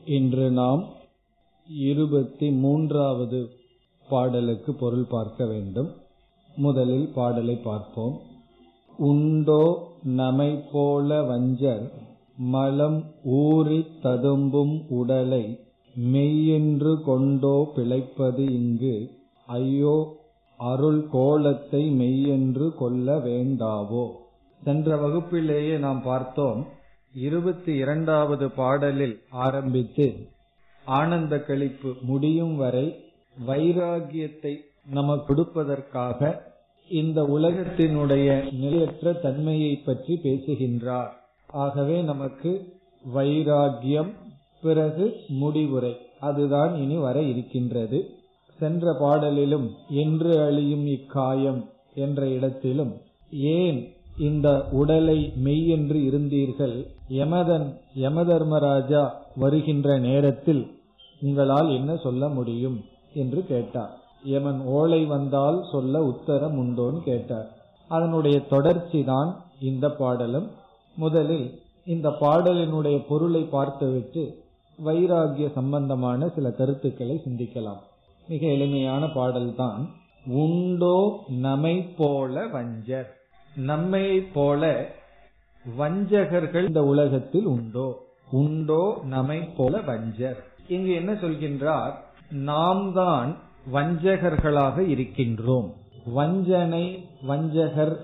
இன்று நாம் இருபத்தி மூன்றாவது பாடலுக்கு பொருள் பார்க்க வேண்டும் முதலில் பாடலை பார்ப்போம் உண்டோ நமை போல வஞ்சர் மலம் ஊறித் ததும்பும் உடலை மெய்யென்று கொண்டோ பிழைப்பது இங்கு ஐயோ அருள் கோலத்தை மெய்யென்று கொள்ள வேண்டாவோ சென்ற வகுப்பிலேயே நாம் பார்த்தோம் இருபத்தி இரண்டாவது பாடலில் ஆரம்பித்து ஆனந்த கழிப்பு முடியும் வரை வைராகியத்தை நமக்கு கொடுப்பதற்காக இந்த உலகத்தினுடைய நிலையற்ற தன்மையை பற்றி பேசுகின்றார் ஆகவே நமக்கு வைராகியம் பிறகு முடிவுரை அதுதான் இனி வர இருக்கின்றது சென்ற பாடலிலும் என்று அழியும் இக்காயம் என்ற இடத்திலும் ஏன் இந்த உடலை மெய்யென்று இருந்தீர்கள் யமதன் யமதர்மராஜா வருகின்ற நேரத்தில் உங்களால் என்ன சொல்ல முடியும் என்று கேட்டார் யமன் ஓலை வந்தால் சொல்ல உத்தரம் உண்டோன்னு கேட்டார் அதனுடைய தொடர்ச்சி தான் இந்த பாடலும் முதலில் இந்த பாடலினுடைய பொருளை பார்த்துவிட்டு வைராகிய சம்பந்தமான சில கருத்துக்களை சிந்திக்கலாம் மிக எளிமையான பாடல்தான் உண்டோ நமை போல வஞ்சர் நம்மை போல வஞ்சகர்கள் இந்த உலகத்தில் உண்டோ உண்டோ நமை போல வஞ்சர் இங்கு என்ன சொல்கின்றார் நாம் தான் வஞ்சகர்களாக இருக்கின்றோம் வஞ்சனை வஞ்சகர்